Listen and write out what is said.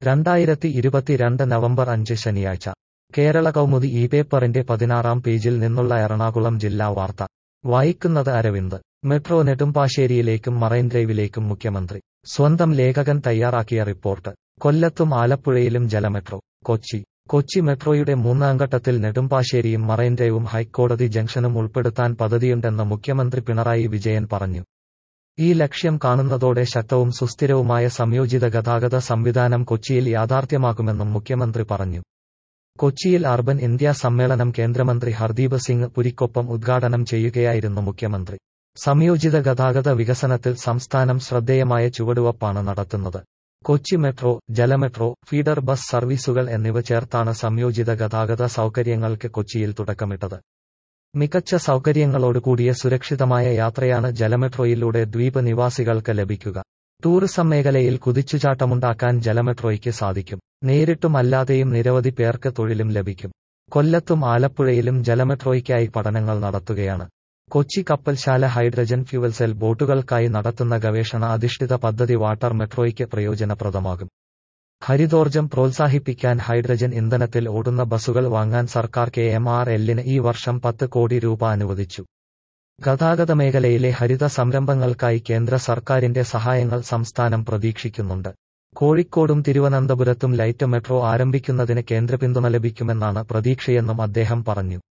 രണ്ടായിരത്തി ഇരുപത്തിരണ്ട് നവംബർ അഞ്ച് ശനിയാഴ്ച കേരള കൗമുദി ഈ പേപ്പറിന്റെ പതിനാറാം പേജിൽ നിന്നുള്ള എറണാകുളം ജില്ലാ വാർത്ത വായിക്കുന്നത് അരവിന്ദ് മെട്രോ നെടുമ്പാശ്ശേരിയിലേക്കും മറൈൻ ഡ്രൈവിലേക്കും മുഖ്യമന്ത്രി സ്വന്തം ലേഖകൻ തയ്യാറാക്കിയ റിപ്പോർട്ട് കൊല്ലത്തും ആലപ്പുഴയിലും ജലമെട്രോ കൊച്ചി കൊച്ചി മെട്രോയുടെ മൂന്നാം ഘട്ടത്തിൽ നെടുമ്പാശ്ശേരിയും മറൈൻ ഡ്രൈവും ഹൈക്കോടതി ജംഗ്ഷനും ഉൾപ്പെടുത്താൻ പദ്ധതിയുണ്ടെന്ന് മുഖ്യമന്ത്രി പിണറായി വിജയൻ പറഞ്ഞു ഈ ലക്ഷ്യം കാണുന്നതോടെ ശക്തവും സുസ്ഥിരവുമായ സംയോജിത ഗതാഗത സംവിധാനം കൊച്ചിയിൽ യാഥാർത്ഥ്യമാകുമെന്നും മുഖ്യമന്ത്രി പറഞ്ഞു കൊച്ചിയിൽ അർബൻ ഇന്ത്യ സമ്മേളനം കേന്ദ്രമന്ത്രി ഹർദീപ് സിംഗ് പുരിക്കൊപ്പം ഉദ്ഘാടനം ചെയ്യുകയായിരുന്നു മുഖ്യമന്ത്രി സംയോജിത ഗതാഗത വികസനത്തിൽ സംസ്ഥാനം ശ്രദ്ധേയമായ ചുവടുവപ്പാണ് നടത്തുന്നത് കൊച്ചി മെട്രോ ജലമെട്രോ ഫീഡർ ബസ് സർവീസുകൾ എന്നിവ ചേർത്താണ് സംയോജിത ഗതാഗത സൗകര്യങ്ങൾക്ക് കൊച്ചിയിൽ തുടക്കമിട്ടത് മികച്ച സൗകര്യങ്ങളോടുകൂടിയ സുരക്ഷിതമായ യാത്രയാണ് ജലമെട്രോയിലൂടെ ദ്വീപ് നിവാസികൾക്ക് ലഭിക്കുക ടൂറിസം മേഖലയിൽ കുതിച്ചുചാട്ടമുണ്ടാക്കാൻ ജലമെട്രോയ്ക്ക് സാധിക്കും നേരിട്ടും അല്ലാതെയും നിരവധി പേർക്ക് തൊഴിലും ലഭിക്കും കൊല്ലത്തും ആലപ്പുഴയിലും ജലമെട്രോയ്ക്കായി പഠനങ്ങൾ നടത്തുകയാണ് കൊച്ചി കപ്പൽശാല ഹൈഡ്രജൻ ഫ്യുവൽ സെൽ ബോട്ടുകൾക്കായി നടത്തുന്ന ഗവേഷണ അധിഷ്ഠിത പദ്ധതി വാട്ടർ മെട്രോയ്ക്ക് പ്രയോജനപ്രദമാകും ഹരിതോർജം പ്രോത്സാഹിപ്പിക്കാൻ ഹൈഡ്രജൻ ഇന്ധനത്തിൽ ഓടുന്ന ബസുകൾ വാങ്ങാൻ സർക്കാർ കെ എം ആർ എല്ലിന് ഈ വർഷം പത്ത് കോടി രൂപ അനുവദിച്ചു ഗതാഗത മേഖലയിലെ ഹരിത സംരംഭങ്ങൾക്കായി കേന്ദ്ര സർക്കാരിന്റെ സഹായങ്ങൾ സംസ്ഥാനം പ്രതീക്ഷിക്കുന്നുണ്ട് കോഴിക്കോടും തിരുവനന്തപുരത്തും ലൈറ്റ് മെട്രോ ആരംഭിക്കുന്നതിന് കേന്ദ്ര പിന്തുണ ലഭിക്കുമെന്നാണ് പ്രതീക്ഷയെന്നും അദ്ദേഹം പറഞ്ഞു